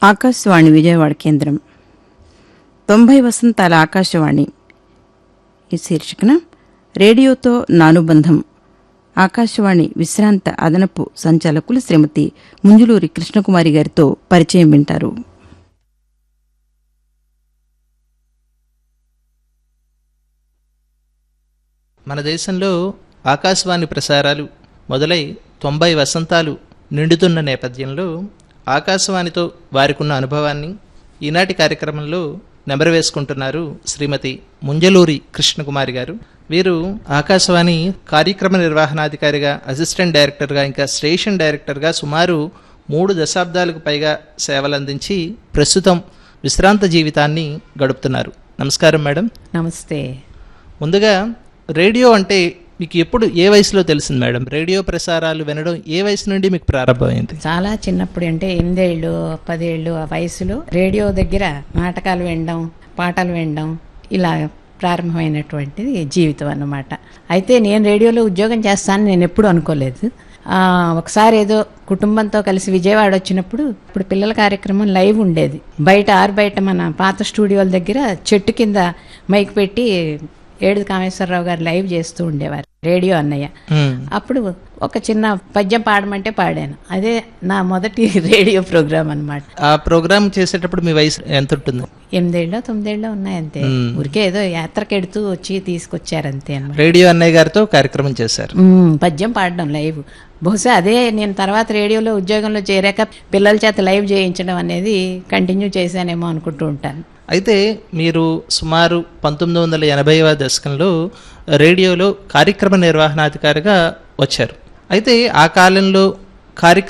ఆకాశవాణి విజయవాడ కేంద్రం తొంభై వసంతాల ఆకాశవాణి ఈ శీర్షికన రేడియోతో నానుబంధం ఆకాశవాణి విశ్రాంత అదనపు సంచాలకులు శ్రీమతి ముంజులూరి కృష్ణకుమారి గారితో పరిచయం వింటారు మన దేశంలో ఆకాశవాణి ప్రసారాలు మొదలై తొంభై వసంతాలు నిండుతున్న నేపథ్యంలో ఆకాశవాణితో వారికున్న అనుభవాన్ని ఈనాటి కార్యక్రమంలో నెమరు వేసుకుంటున్నారు శ్రీమతి ముంజలూరి కృష్ణకుమారి గారు వీరు ఆకాశవాణి కార్యక్రమ నిర్వహణాధికారిగా అసిస్టెంట్ డైరెక్టర్గా ఇంకా స్టేషన్ డైరెక్టర్గా సుమారు మూడు దశాబ్దాలకు పైగా సేవలందించి ప్రస్తుతం విశ్రాంత జీవితాన్ని గడుపుతున్నారు నమస్కారం మేడం నమస్తే ముందుగా రేడియో అంటే మీకు ఎప్పుడు ఏ వయసులో తెలిసింది మేడం రేడియో ప్రసారాలు వినడం ఏ వయసు నుండి మీకు ప్రారంభమైంది చాలా చిన్నప్పుడు అంటే ఎనిమిదేళ్ళు పదేళ్ళు ఆ వయసులో రేడియో దగ్గర నాటకాలు వినడం పాటలు వినడం ఇలా ప్రారంభమైనటువంటిది జీవితం అన్నమాట అయితే నేను రేడియోలో ఉద్యోగం చేస్తానని నేను ఎప్పుడు అనుకోలేదు ఆ, ఒకసారి ఏదో కుటుంబంతో కలిసి విజయవాడ వచ్చినప్పుడు ఇప్పుడు పిల్లల కార్యక్రమం లైవ్ ఉండేది బయట ఆరు బయట మన పాత స్టూడియోల దగ్గర చెట్టు కింద మైక్ పెట్టి ఏడు కామేశ్వరరావు గారు లైవ్ చేస్తూ ఉండేవారు రేడియో అన్నయ్య మ్మ్. అప్పుడు ఒక చిన్న పద్యం పాడమంటే పాడాను అదే నా మొదటి రేడియో ప్రోగ్రామ్ అన్నమాట ఆ ప్రోగ్రామ్ చేసేటప్పుడు మీ వయసు ఎంత ఉంటుంది ఎనిమిదేళ్ళో తొమ్మిదేళ్ళో ఉన్నాయి అంతే మ్మ్. ఊరికే ఏదో యాత్రకెడుతూ వచ్చి తీసుకొచ్చారు అంతే అన్నమాట రేడియో అన్నయ్య గారితో కార్యక్రమం చేశారు మ్మ్, పద్యం పాడడం లైవ్ బహుశా అదే నేను తర్వాత రేడియోలో ఉద్యోగంలో చేరాక పిల్లల చేత లైవ్ చేయించడం అనేది కంటిన్యూ చేశానేమో అనుకుంటూ ఉంటాను అయితే మీరు సుమారు పంతొమ్మిది వందల ఎనభైవ దశకంలో రేడియోలో కార్యక్రమ నిర్వహణాధికారిగా వచ్చారు అయితే ఆ కాలంలో కార్యక్రమ